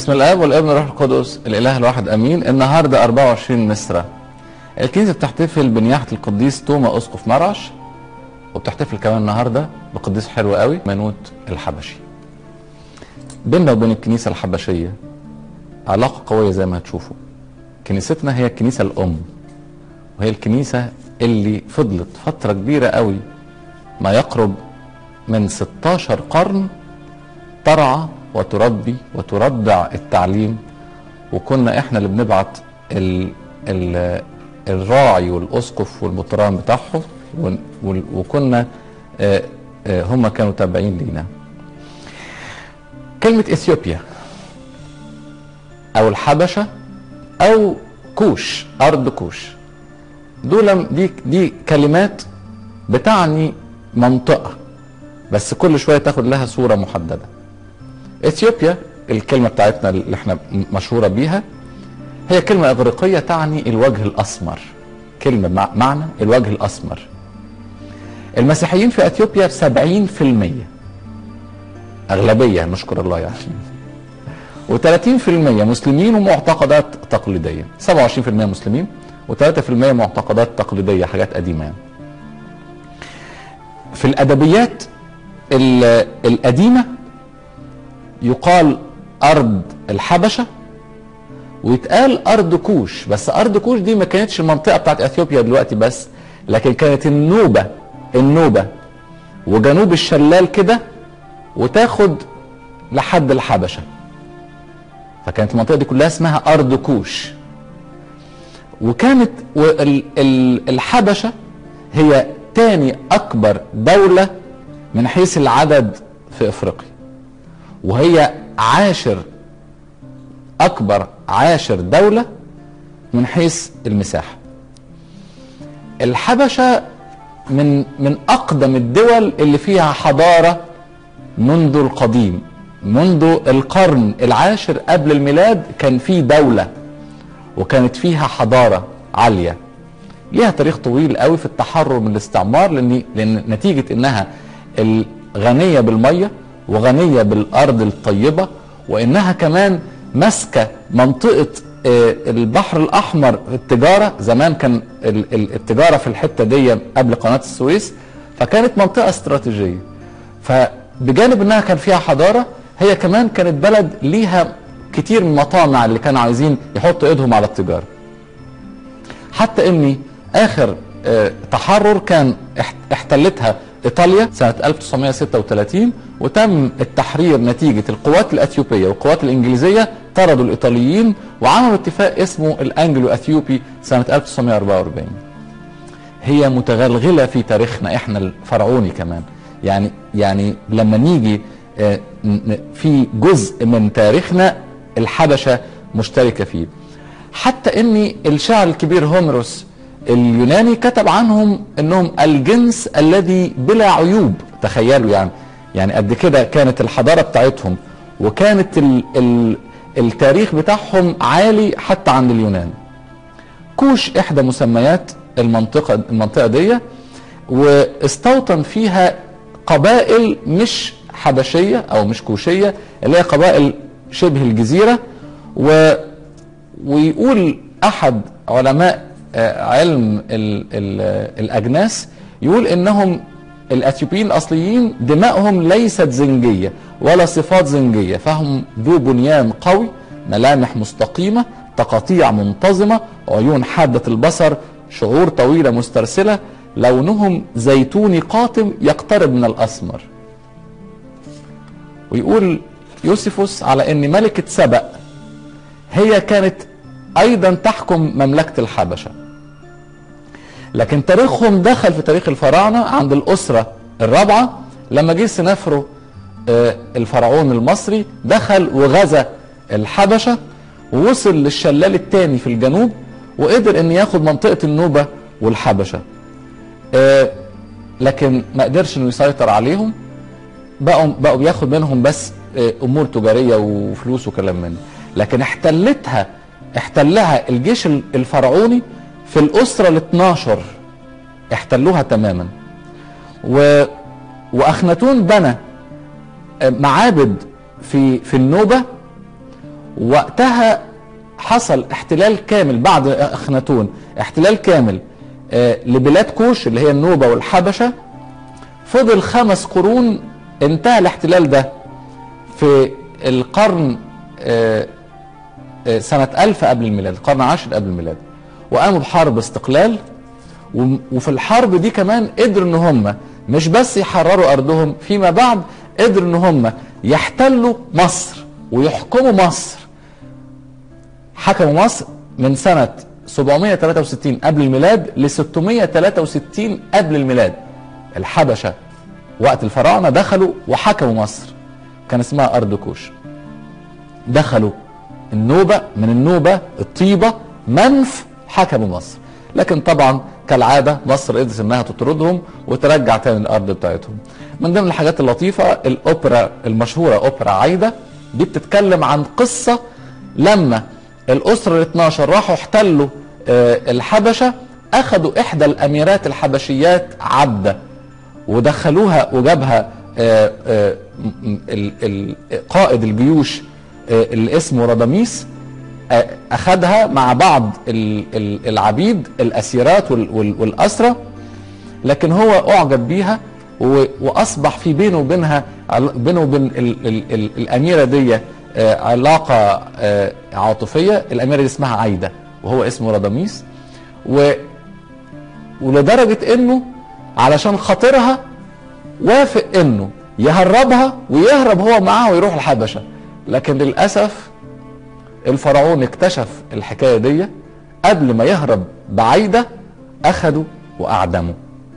بسم الاب والابن والروح القدس الاله الواحد امين النهارده 24 مصر الكنيسه بتحتفل بنياحه القديس توما اسقف مرعش وبتحتفل كمان النهارده بقديس حلو قوي منوت الحبشي بيننا وبين الكنيسه الحبشيه علاقه قويه زي ما هتشوفوا كنيستنا هي الكنيسه الام وهي الكنيسه اللي فضلت فتره كبيره قوي ما يقرب من 16 قرن ترعى وتربي وتردع التعليم وكنا احنا اللي بنبعت ال ال الراعي والاسقف والمطران بتاعهم ون- وال- وكنا آه، آه، هم كانوا تابعين لينا كلمة اثيوبيا او الحبشة او كوش ارض كوش دول دي دي كلمات بتعني منطقة بس كل شوية تاخد لها صورة محددة اثيوبيا الكلمه بتاعتنا اللي احنا مشهوره بيها هي كلمه اغريقيه تعني الوجه الاسمر كلمه مع معنى الوجه الاسمر المسيحيين في اثيوبيا 70% اغلبيه نشكر الله يعني و30% مسلمين ومعتقدات تقليديه 27% مسلمين و3% معتقدات تقليديه حاجات قديمه يعني في الادبيات ال- القديمه يقال ارض الحبشه ويتقال ارض كوش بس ارض كوش دي ما كانتش المنطقه بتاعت اثيوبيا دلوقتي بس لكن كانت النوبه النوبه وجنوب الشلال كده وتاخد لحد الحبشه فكانت المنطقه دي كلها اسمها ارض كوش وكانت وال- ال- الحبشه هي تاني اكبر دوله من حيث العدد في افريقيا وهي عاشر اكبر عاشر دوله من حيث المساحه الحبشه من من اقدم الدول اللي فيها حضاره منذ القديم منذ القرن العاشر قبل الميلاد كان في دوله وكانت فيها حضاره عاليه ليها تاريخ طويل قوي في التحرر من الاستعمار لان لان نتيجه انها الغنيه بالميه وغنيه بالارض الطيبه وانها كمان ماسكه منطقه آه، البحر الاحمر في التجاره زمان كان ال- ال- التجاره في الحته دي قبل قناه السويس فكانت منطقه استراتيجيه فبجانب انها كان فيها حضاره هي كمان كانت بلد ليها كتير من المطامع اللي كانوا عايزين يحطوا ايدهم على التجاره حتى اني اخر آه، تحرر كان اح- احتلتها ايطاليا سنه 1936 وتم التحرير نتيجه القوات الاثيوبيه والقوات الانجليزيه طردوا الايطاليين وعملوا اتفاق اسمه الانجلو اثيوبي سنه 1944 هي متغلغله في تاريخنا احنا الفرعوني كمان يعني يعني لما نيجي آه، ن- ن- في جزء من تاريخنا الحبشه مشتركه فيه حتى ان الشاعر الكبير هوميروس اليوناني كتب عنهم انهم الجنس الذي بلا عيوب تخيلوا يعني يعني قد كده كانت الحضاره بتاعتهم وكانت ال ال التاريخ بتاعهم عالي حتى عند اليونان كوش احدى مسميات المنطقه المنطقه دي واستوطن فيها قبائل مش حبشيه او مش كوشيه اللي هي قبائل شبه الجزيره و ويقول احد علماء آه، علم ال ال الاجناس يقول انهم الاثيوبيين الاصليين دماؤهم ليست زنجيه ولا صفات زنجيه فهم ذو بنيان قوي ملامح مستقيمه تقاطيع منتظمه عيون حاده البصر شعور طويله مسترسله لونهم زيتوني قاتم يقترب من الاسمر ويقول يوسفوس على ان ملكه سبأ هي كانت ايضا تحكم مملكه الحبشه لكن تاريخهم دخل في تاريخ الفراعنه عند الاسره الرابعه لما جه سنفرو آه، الفرعون المصري دخل وغزا الحبشه ووصل للشلال الثاني في الجنوب وقدر ان ياخد منطقه النوبه والحبشه آه، لكن ما قدرش انه يسيطر عليهم بقوا بقوا بياخد منهم بس آه، امور تجاريه وفلوس وكلام من ده. لكن احتلتها احتلها الجيش ال- الفرعوني في الاسره ال 12 احتلوها تماما و واخناتون بنى آه، معابد في في النوبه وقتها حصل احتلال كامل بعد اخناتون احتلال كامل آه، لبلاد كوش اللي هي النوبه والحبشه فضل خمس قرون انتهى الاحتلال ده في القرن آه، آه، سنة ألف قبل الميلاد القرن عاشر قبل الميلاد وقاموا بحرب استقلال وم- وفي الحرب دي كمان قدروا ان هم مش بس يحرروا ارضهم فيما بعد قدروا ان هم يحتلوا مصر ويحكموا مصر حكموا مصر من سنة 763 قبل الميلاد ل 663 قبل الميلاد الحبشة وقت الفراعنة دخلوا وحكموا مصر كان اسمها أرض كوش دخلوا النوبة من النوبة الطيبة منف حكموا مصر لكن طبعا كالعادة مصر قدرت انها تطردهم وترجع تاني الارض بتاعتهم من ضمن الحاجات اللطيفة الاوبرا المشهورة اوبرا عايدة دي بتتكلم عن قصة لما الاسرة ال 12 راحوا احتلوا آه، الحبشة اخذوا احدى الاميرات الحبشيات عبده ودخلوها وجابها آه، آه، م- م- ال- ال- قائد الجيوش آه، اللي اسمه رضاميس آه، اخذها مع بعض ال- ال- العبيد الاسيرات وال- وال- والاسرى لكن هو اعجب بيها و- واصبح في بينه وبينها عل- بينه وبين ال ال ال الاميره دي آه، علاقه آه، عاطفيه الاميره دي اسمها عايده وهو اسمه رضاميس و ولدرجه انه علشان خاطرها وافق انه يهربها ويهرب هو معاها ويروح الحبشه لكن للاسف الفرعون اكتشف الحكايه دي قبل ما يهرب بعيده اخده واعدمه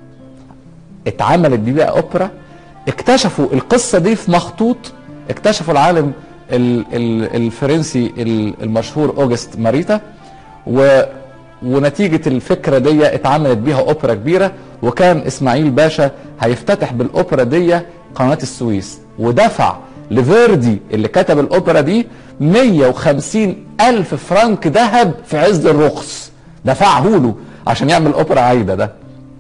اتعملت دي بقى اوبرا اكتشفوا القصه دي في مخطوط اكتشفوا العالم ال- ال- الفرنسي ال- المشهور اوجست ماريتا و ونتيجة الفكرة دي اتعملت بيها أوبرا كبيرة وكان إسماعيل باشا هيفتتح بالأوبرا دي قناة السويس ودفع لفيردي اللي كتب الأوبرا دي 150 ألف فرنك ذهب في عز الرخص دفعه له عشان يعمل أوبرا عايدة ده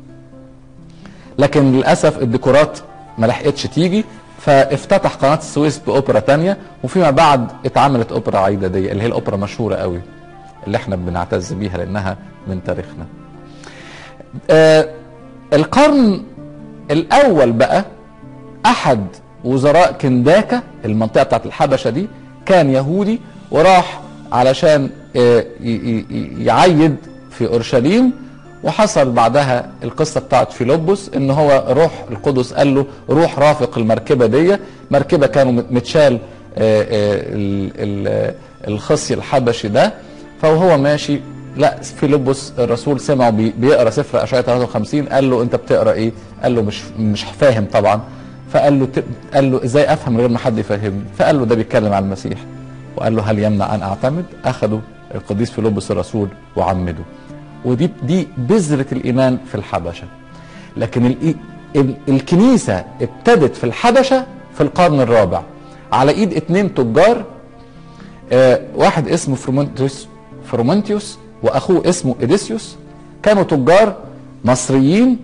لكن للاسف الديكورات ما لحقتش تيجي فافتتح قناه السويس باوبرا تانية وفيما بعد اتعملت اوبرا عايده دي اللي هي الاوبرا مشهوره قوي اللي احنا بنعتز بيها لانها من تاريخنا آه القرن الاول بقى احد وزراء كنداكا المنطقه بتاعت الحبشه دي كان يهودي وراح علشان آه، ي- ي- ي- يعيد في اورشليم وحصل بعدها القصه بتاعت فيلبس ان هو روح القدس قال له روح رافق المركبه دي مركبه كانوا مت- متشال آه، آه، ال- ال- الخصي الحبشي ده فهو ماشي لا فيلبس الرسول سمعه بي- بيقرا سفر اشعياء 53 قال له انت بتقرا ايه؟ قال له مش مش فاهم طبعا فقال له ت- قال له ازاي افهم من غير ما حد يفهمني؟ فقال له ده بيتكلم عن المسيح وقال له هل يمنع ان اعتمد؟ اخذوا القديس فيلبس الرسول وعمده ودي دي بذره الايمان في الحبشه لكن ال ال الكنيسه ابتدت في الحبشه في القرن الرابع على ايد اتنين تجار آه، واحد اسمه فرومنتيوس فرومنتيوس واخوه اسمه اديسيوس كانوا تجار مصريين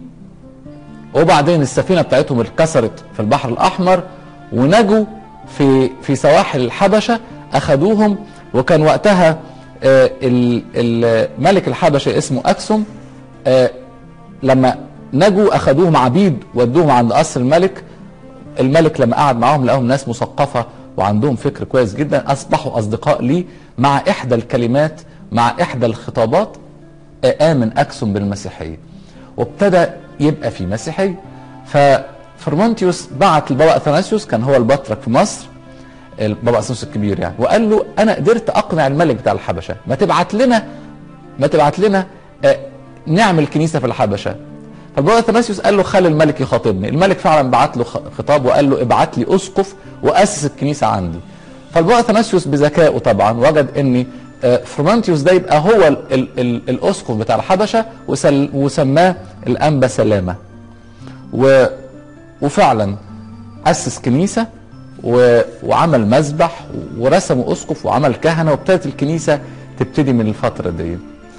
وبعدين السفينه بتاعتهم اتكسرت في البحر الاحمر ونجوا في في سواحل الحبشه اخذوهم وكان وقتها آه، ال- ال- ملك الحبشه اسمه اكسوم آه، لما نجوا اخذوهم عبيد ودوهم عند قصر الملك الملك لما قعد معاهم لقاهم ناس مثقفه وعندهم فكر كويس جدا اصبحوا اصدقاء ليه مع احدى الكلمات مع احدى الخطابات آه، امن اكسوم بالمسيحيه وابتدى يبقى في مسيحيه ففرمونتيوس بعت لبابا اثناسيوس كان هو البطرك في مصر البابا اثناسيوس الكبير يعني وقال له انا قدرت اقنع الملك بتاع الحبشه ما تبعت لنا ما تبعت لنا آه، نعمل كنيسه في الحبشه فالبابا اثناسيوس قال له خلي الملك يخاطبني الملك فعلا بعت له خ- خطاب وقال له ابعت لي اسقف واسس الكنيسه عندي فالبابا اثناسيوس بذكائه طبعا وجد ان آه، فرمانتيوس ده يبقى هو ال ال ال الاسقف بتاع الحبشه وسل وسماه الانبا سلامه و وفعلا اسس كنيسه و... وعمل مذبح ورسموا اسقف وعمل كهنه وابتدت الكنيسه تبتدي من الفتره دي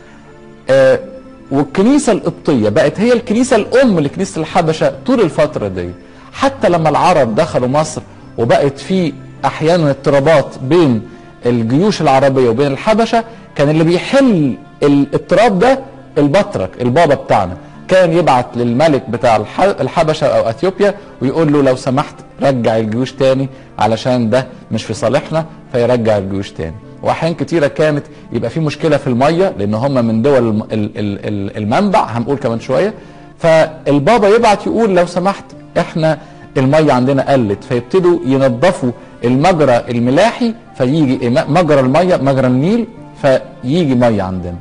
آه والكنيسه القبطيه بقت هي الكنيسه الام لكنيسه الحبشه طول الفتره دي حتى لما العرب دخلوا مصر وبقت في احيانا اضطرابات بين الجيوش العربيه وبين الحبشه كان اللي بيحل الاضطراب ده البطرك البابا بتاعنا كان يبعت للملك بتاع الح- الحبشه او اثيوبيا ويقول له لو سمحت رجع الجيوش تاني علشان ده مش في صالحنا فيرجع الجيوش تاني واحيان كتيره كانت يبقى في مشكله في الميه لان هم من دول الم- ال- ال- ال- المنبع هنقول كمان شويه فالبابا يبعت يقول لو سمحت احنا الميه عندنا قلت فيبتدوا ينظفوا المجرى الملاحي فيجي مجرى الميه مجرى النيل فيجي ميه عندنا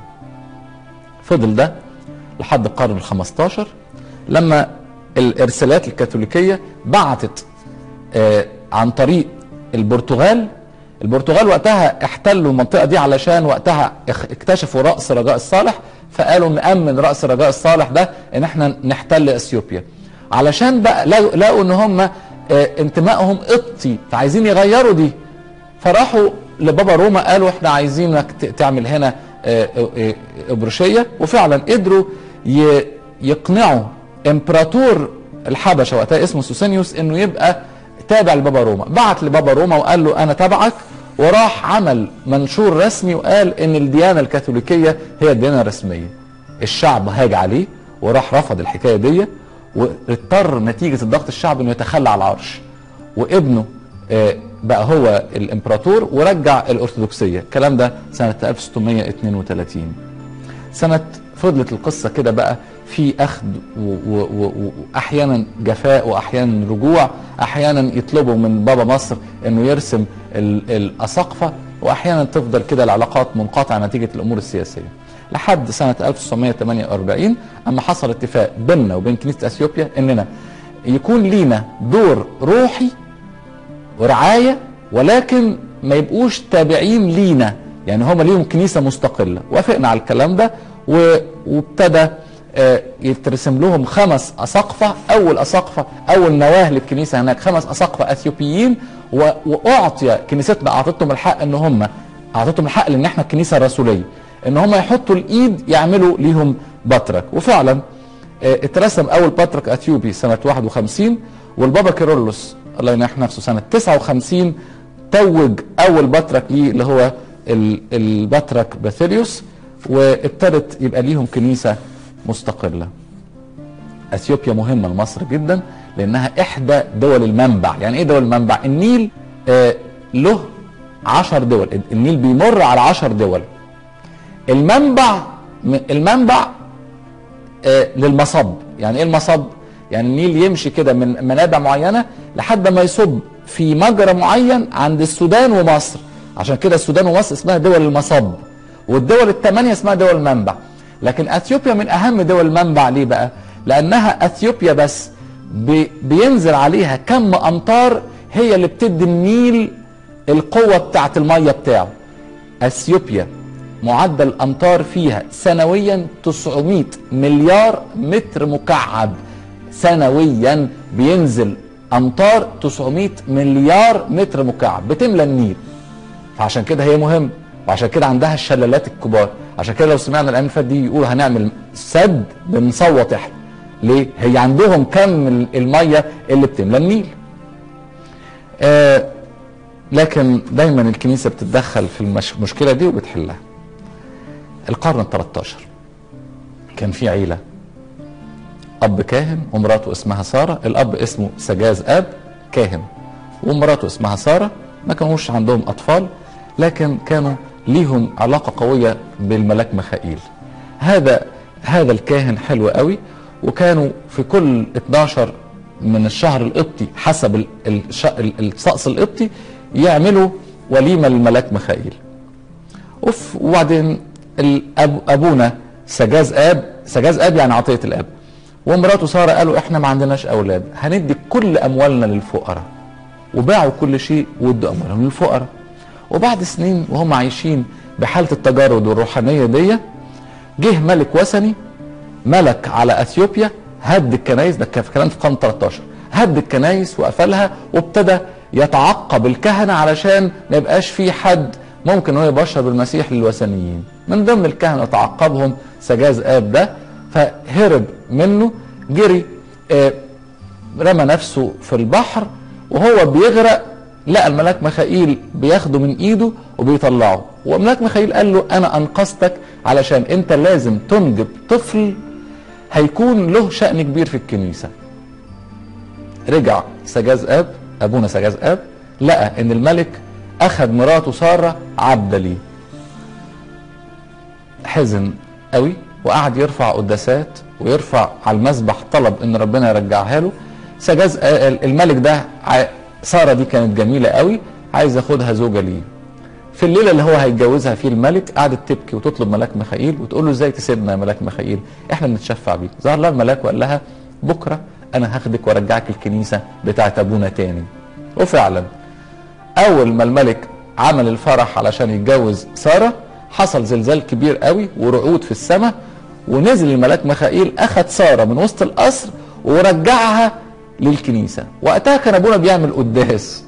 فضل ده لحد القرن ال 15 لما الارسالات الكاثوليكيه بعتت آه، عن طريق البرتغال البرتغال وقتها احتلوا المنطقه دي علشان وقتها اخ- اكتشفوا راس رجاء الصالح فقالوا نامن راس رجاء الصالح ده ان احنا نحتل اثيوبيا علشان بقى لقوا لقوا ان هم آه، انتمائهم قبطي فعايزين يغيروا دي فراحوا لبابا روما قالوا احنا عايزينك ت- تعمل هنا آه، آه، ابرشيه وفعلا قدروا ي- يقنعوا امبراطور الحبشه وقتها اسمه سوسينيوس انه يبقى تابع لبابا روما بعت لبابا روما وقال له انا تبعك وراح عمل منشور رسمي وقال ان الديانه الكاثوليكيه هي الديانه الرسميه الشعب هاج عليه وراح رفض الحكايه دي واضطر نتيجه الضغط الشعبي انه يتخلى على العرش وابنه آه، بقى هو الامبراطور ورجع الارثوذكسيه الكلام ده سنه 1632 سنه فضلت القصه كده بقى في اخذ و- و- و- واحيانا جفاء واحيانا رجوع احيانا يطلبوا من بابا مصر انه يرسم ال- الاساقفه واحيانا تفضل كده العلاقات منقطعه نتيجه الامور السياسيه لحد سنه 1948 اما حصل اتفاق بيننا وبين كنيسه اثيوبيا اننا يكون لينا دور روحي ورعايه ولكن ما يبقوش تابعين لينا يعني هم ليهم كنيسه مستقله وافقنا على الكلام ده و- وابتدى آه، يترسم لهم خمس اساقفه اول اساقفه اول نواه للكنيسه هناك خمس اساقفه اثيوبيين و- واعطي كنيستنا اعطتهم الحق ان هم اعطتهم الحق لان احنا الكنيسه الرسوليه ان هم يحطوا الايد يعملوا ليهم بطرك وفعلا آه، اترسم اول بطرك اثيوبي سنه 51 والبابا كيرلس الله ينح نفسه سنه 59 توج اول بطرك ليه اللي هو ال- البطرك باسيليوس وابتدت يبقى ليهم كنيسه مستقله. اثيوبيا مهمه لمصر جدا لانها احدى دول المنبع، يعني ايه دول المنبع؟ النيل آه له 10 دول، النيل بيمر على 10 دول. المنبع المنبع آه، للمصب يعني ايه المصب يعني النيل يمشي كده من منابع معينه لحد ما يصب في مجرى معين عند السودان ومصر عشان كده السودان ومصر اسمها دول المصب والدول الثمانيه اسمها دول المنبع لكن اثيوبيا من اهم دول المنبع ليه بقى لانها اثيوبيا بس بي- بينزل عليها كم امطار هي اللي بتدي النيل القوه بتاعت الميه بتاعه اثيوبيا معدل الامطار فيها سنويا 900 مليار متر مكعب سنويا بينزل امطار 900 مليار متر مكعب بتملى النيل فعشان كده هي مهم وعشان كده عندها الشلالات الكبار عشان كده لو سمعنا الايام اللي فاتت دي يقول هنعمل سد بنصوت احنا ليه هي عندهم كم ال- الميه اللي بتملى النيل آه لكن دايما الكنيسه بتتدخل في المش- المشكله دي وبتحلها القرن ال 13 كان في عيله اب كاهن ومراته اسمها ساره الاب اسمه سجاز اب كاهن ومراته اسمها ساره ما كانوش عندهم اطفال لكن كانوا ليهم علاقه قويه بالملاك ميخائيل هذا هذا الكاهن حلو قوي وكانوا في كل 12 من الشهر القبطي حسب ال- الش- ال- الطقس القبطي يعملوا وليمه للملاك ميخائيل اوف وبعدين الأب ابونا سجاز اب سجاز اب يعني عطيه الاب ومراته ساره قالوا احنا ما عندناش اولاد هندي كل اموالنا للفقراء وباعوا كل شيء وادوا اموالهم للفقراء وبعد سنين وهم عايشين بحاله التجرد والروحانيه دي جه ملك وثني ملك على اثيوبيا هد الكنايس ده كان في كلام في القرن 13 هد الكنايس وقفلها وابتدى يتعقب الكهنه علشان ما يبقاش في حد ممكن هو يبشر بالمسيح للوثنيين من ضمن الكهنه تعقبهم سجاز اب ده فهرب منه جري آه، رمى نفسه في البحر وهو بيغرق لقى الملاك ميخائيل بياخده من ايده وبيطلعه وملاك ميخائيل قال له انا انقذتك علشان انت لازم تنجب طفل هيكون له شأن كبير في الكنيسة رجع سجاز اب ابونا سجاز اب لقى ان الملك اخذ مراته ساره عبده ليه حزن قوي وقعد يرفع قداسات ويرفع على المسبح طلب ان ربنا يرجعها له سجاز الملك ده ساره دي كانت جميله قوي عايز ياخدها زوجه ليه في الليله اللي هو هيتجوزها فيه الملك قعدت تبكي وتطلب ملاك ميخائيل وتقول له ازاي تسيبنا يا ملاك ميخائيل احنا بنتشفع بيك ظهر لها الملاك وقال لها بكره انا هاخدك وارجعك الكنيسه بتاعت ابونا تاني وفعلا اول ما الملك عمل الفرح علشان يتجوز ساره حصل زلزال كبير قوي ورعود في السماء ونزل الملاك ميخائيل اخذ ساره من وسط القصر ورجعها للكنيسه وقتها كان ابونا بيعمل قداس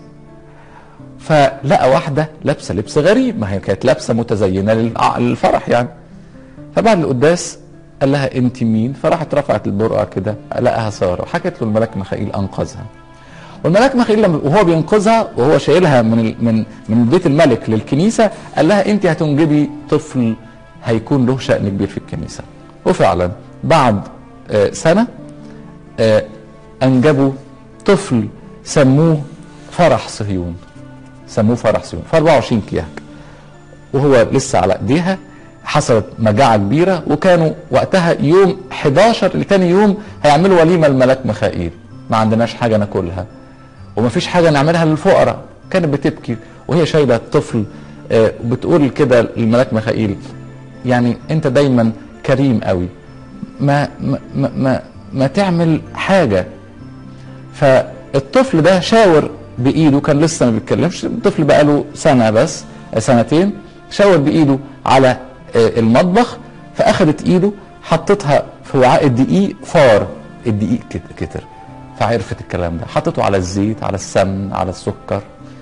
فلقى واحده لابسه لبس غريب ما هي كانت لابسه متزينه للفرح يعني فبعد القداس قال لها انت مين فراحت رفعت البرقع كده لقاها ساره وحكت له الملاك ميخائيل انقذها والملاك ميخائيل لما وهو بينقذها وهو شايلها من من من بيت الملك للكنيسه قال لها انت هتنجبي طفل هيكون له شأن كبير في الكنيسه وفعلا بعد آه سنه آه انجبوا طفل سموه فرح صهيون سموه فرح صهيون في 24 كياك وهو لسه على ايديها حصلت مجاعة كبيرة وكانوا وقتها يوم 11 لتاني يوم هيعملوا وليمة الملاك ميخائيل ما عندناش حاجة ناكلها ومفيش حاجة نعملها للفقراء كانت بتبكي وهي شايلة الطفل وبتقول كده الملاك ميخائيل يعني انت دايما كريم قوي ما ما ما, ما, ما تعمل حاجة فالطفل ده شاور بايده كان لسه ما بيتكلمش الطفل بقى له سنة بس سنتين شاور بايده على المطبخ فاخدت ايده حطتها في وعاء الدقيق فار الدقيق كتر فعرفت الكلام ده حطته على الزيت على السمن على السكر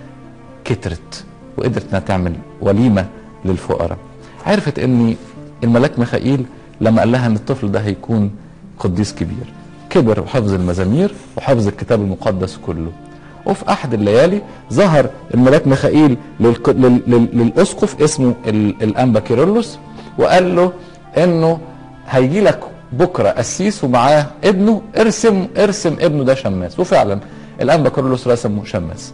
كترت وقدرت انها تعمل وليمه للفقراء عرفت ان الملاك ميخائيل لما قال لها ان الطفل ده هيكون قديس كبير كبر وحفظ المزامير وحفظ الكتاب المقدس كله وفي احد الليالي ظهر الملاك ميخائيل للك... لل... لل... للاسقف اسمه ال... الانبا كيرلس وقال له انه هيجي لك بكره قسيس ومعاه ابنه ارسم ارسم ابنه ده شماس وفعلا الانبا كيرلس رسمه شماس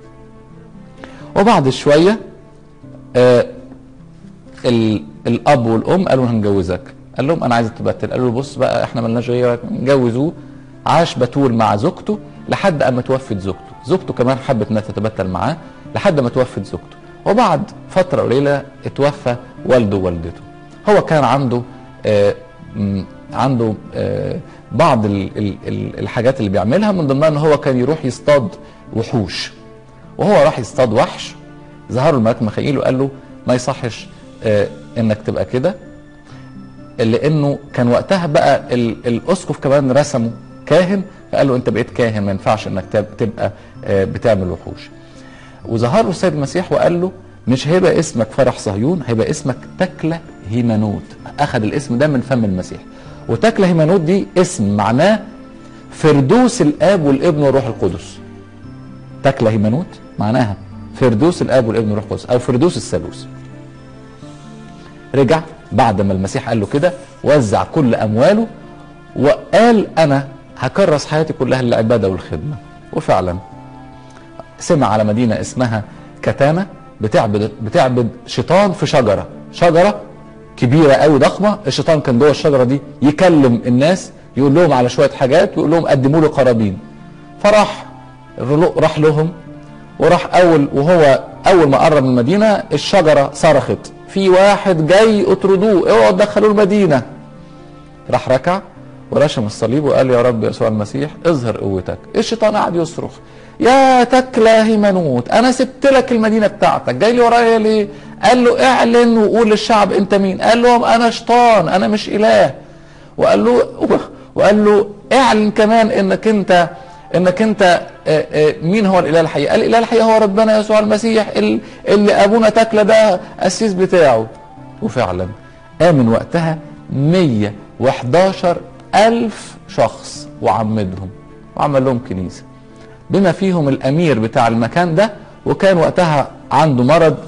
وبعد شويه آه ال... الاب والام قالوا هنجوزك قال لهم انا عايز اتبتل قالوا له بص بقى احنا ملناش غيرك نجوزوه عاش بتول مع زوجته لحد اما توفت زوجته زوجته كمان حبت انها تتبتل معاه لحد ما توفت زوجته وبعد فتره قليله اتوفى والده ووالدته هو كان عنده آه عنده آه بعض ال ال ال الحاجات اللي بيعملها من ضمنها ان هو كان يروح يصطاد وحوش وهو راح يصطاد وحش ظهر له الملاك ميخائيل وقال له ما يصحش آه انك تبقى كده لانه كان وقتها بقى الاسقف كمان رسمه كاهن فقال له انت بقيت كاهن ما ينفعش انك تبقى بتعمل وحوش وظهر له السيد المسيح وقال له مش هيبقى اسمك فرح صهيون هيبقى اسمك تكلة هيمانوت اخذ الاسم ده من فم المسيح وتكلة هيمانوت دي اسم معناه فردوس الاب والابن والروح القدس تكلة هيمانوت معناها فردوس الاب والابن والروح القدس او فردوس الثالوث رجع بعد ما المسيح قال له كده وزع كل امواله وقال انا هكرس حياتي كلها للعباده والخدمه وفعلا سمع على مدينه اسمها كتانه بتعبد بتعبد شيطان في شجره شجره كبيره قوي ضخمه الشيطان كان جوه الشجره دي يكلم الناس يقول لهم على شويه حاجات ويقول لهم قدموا له قرابين فراح راح لهم وراح اول وهو اول ما قرب من المدينه الشجره صرخت في واحد جاي اطردوه اوعوا تدخلوه المدينه راح ركع ورشم الصليب وقال يا رب يسوع المسيح اظهر قوتك الشيطان قعد يصرخ يا تكلا هيمنوت انا سبت لك المدينه بتاعتك جاي لي ورايا ليه قال له اعلن وقول للشعب انت مين قال لهم انا شيطان انا مش اله وقال له وقال له اعلن كمان انك انت انك انت مين هو الاله الحقيقي قال الاله الحقيقي هو ربنا يسوع المسيح اللي ابونا تكلا ده السيس بتاعه وفعلا امن وقتها 111 ألف شخص وعمدهم وعمل لهم كنيسة بما فيهم الأمير بتاع المكان ده وكان وقتها عنده مرض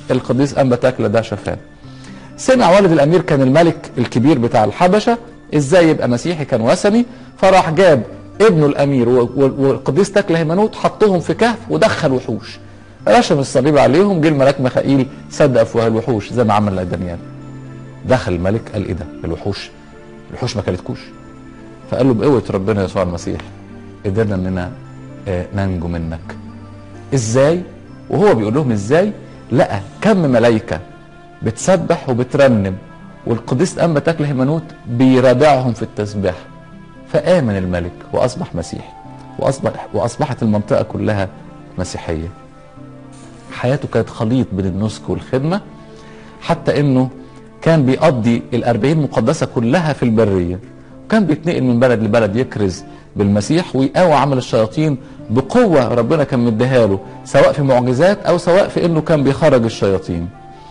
القديس انبا تاكله ده شفاه سمع والد الامير كان الملك الكبير بتاع الحبشه ازاي يبقى مسيحي كان وثني فراح جاب ابنه الامير و- و- والقديس تاكله هيمنوت حطهم في كهف ودخل وحوش رشم الصليب عليهم جه الملاك ميخائيل سد افواه الوحوش زي ما عمل دانيال دخل الملك قال ايه ده الوحوش الوحوش ما كلتكوش فقال له بقوه ربنا يسوع المسيح قدرنا اننا آه، ننجو منك ازاي وهو بيقول لهم ازاي لقى كم ملائكه بتسبح وبترنم والقديس انبا تاكل هيمنوت بيرابعهم في التسبيح فامن الملك واصبح مسيحي واصبح واصبحت المنطقه كلها مسيحيه حياته كانت خليط بين النسك والخدمه حتى انه كان بيقضي الأربعين مقدسة كلها في البرية وكان بيتنقل من بلد لبلد يكرز بالمسيح ويقاوى عمل الشياطين بقوة ربنا كان مديها له سواء في معجزات أو سواء في إنه كان بيخرج الشياطين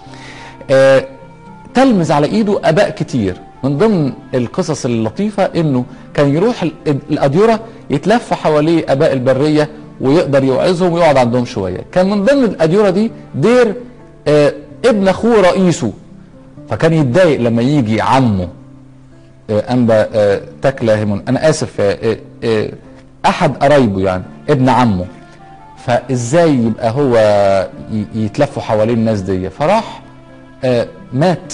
آه تلمز على إيده آباء كتير من ضمن القصص اللطيفة إنه كان يروح ال- الأديرة يتلف حواليه آباء البرية ويقدر يوعظهم ويقعد عندهم شوية كان من ضمن الأديرة دي دير آه ابن أخوه رئيسه فكان يتضايق لما يجي عمه آه، انبا آه، تكلا هيمون انا اسف آه، آه، آه، احد قرايبه يعني ابن عمه فازاي يبقى هو ي- يتلفوا حوالين الناس دي فراح آه، مات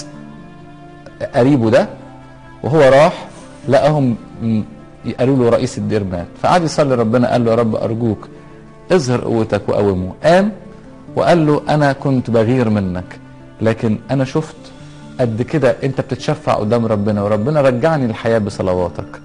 قريبه ده وهو راح لقاهم م- قالوا له رئيس الدير مات فقعد يصلي ربنا قال له يا رب ارجوك اظهر قوتك وقومه قام وقال له انا كنت بغير منك لكن انا شفت قد كده انت بتتشفع قدام ربنا وربنا رجعني للحياه بصلواتك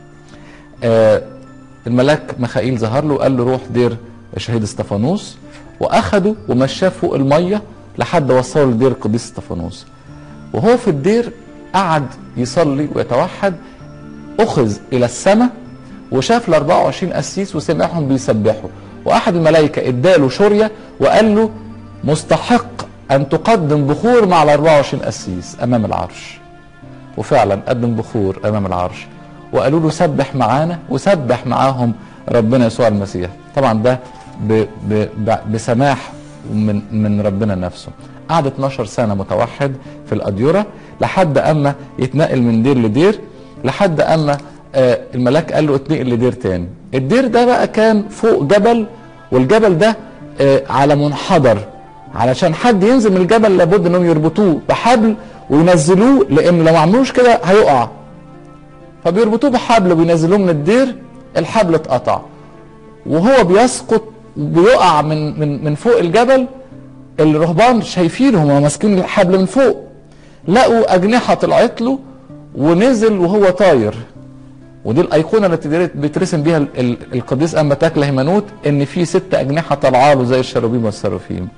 آه الملاك ميخائيل ظهر له وقال له روح دير شهيد استفانوس واخده ومشاه فوق الميه لحد وصله لدير القديس استفانوس وهو في الدير قعد يصلي ويتوحد اخذ الى السماء وشاف ال 24 قسيس وسمعهم بيسبحوا واحد الملائكه اداله شوريه وقال له مستحق ان تقدم بخور مع ال 24 قسيس امام العرش وفعلا قدم بخور امام العرش وقالوا له سبح معانا وسبح معاهم ربنا يسوع المسيح طبعا ده ب ب ب بسماح من من ربنا نفسه قعد 12 سنه متوحد في الاديره لحد اما يتنقل من دير لدير لحد اما آه الملاك قال له اتنقل لدير تاني الدير ده بقى كان فوق جبل والجبل ده آه على منحدر علشان حد ينزل من الجبل لابد انهم يربطوه بحبل وينزلوه لان لو ما عملوش كده هيقع فبيربطوه بحبل وبينزلوه من الدير الحبل اتقطع وهو بيسقط بيقع من من من فوق الجبل الرهبان شايفينه هم ماسكين الحبل من فوق لقوا اجنحه طلعت له ونزل وهو طاير ودي الايقونه التي بيترسم بيها ال- ال- القديس اما تاكله هيمنوت ان في ست اجنحه طالعه له زي الشراويم والسرافيم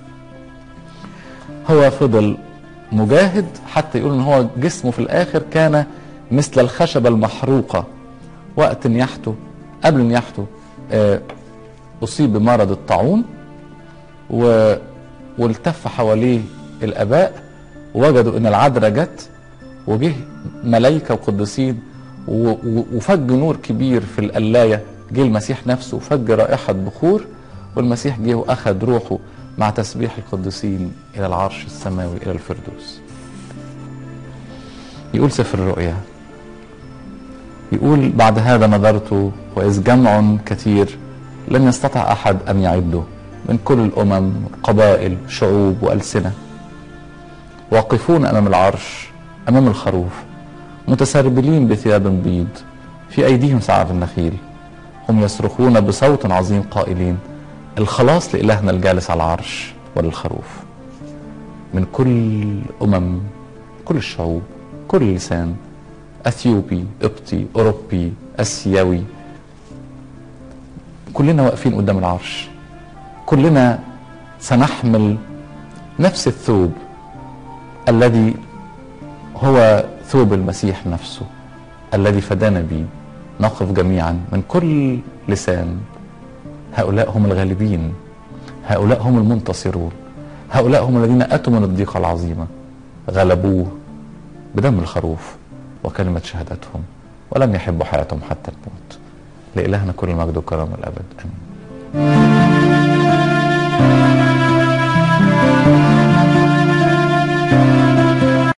هو فضل مجاهد حتى يقول ان هو جسمه في الاخر كان مثل الخشبه المحروقه وقت نياحته قبل نياحته آه، اصيب بمرض الطاعون و... والتف حواليه الاباء ووجدوا ان العذراء جت وجه ملائكه وقديسين و... و... وفج نور كبير في القلايه جه المسيح نفسه وفج رائحه بخور والمسيح جه واخذ روحه مع تسبيح القديسين الى العرش السماوي الى الفردوس يقول سفر الرؤيا يقول بعد هذا نظرت وإذ جمع كثير لم يستطع أحد أن يعده من كل الأمم قبائل شعوب وألسنة واقفون أمام العرش أمام الخروف متسربلين بثياب بيض في أيديهم سعف النخيل هم يصرخون بصوت عظيم قائلين الخلاص لإلهنا الجالس على العرش وللخروف من كل أمم كل الشعوب كل لسان اثيوبي قبطي اوروبي اسيوي كلنا واقفين قدام العرش كلنا سنحمل نفس الثوب الذي هو ثوب المسيح نفسه الذي فدانا به نقف جميعا من كل لسان هؤلاء هم الغالبين هؤلاء هم المنتصرون هؤلاء هم الذين اتوا من الضيقه العظيمه غلبوه بدم الخروف وكلمة شهادتهم ولم يحبوا حياتهم حتى الموت لإلهنا كل المجد والكرامة الأبد آمين السلام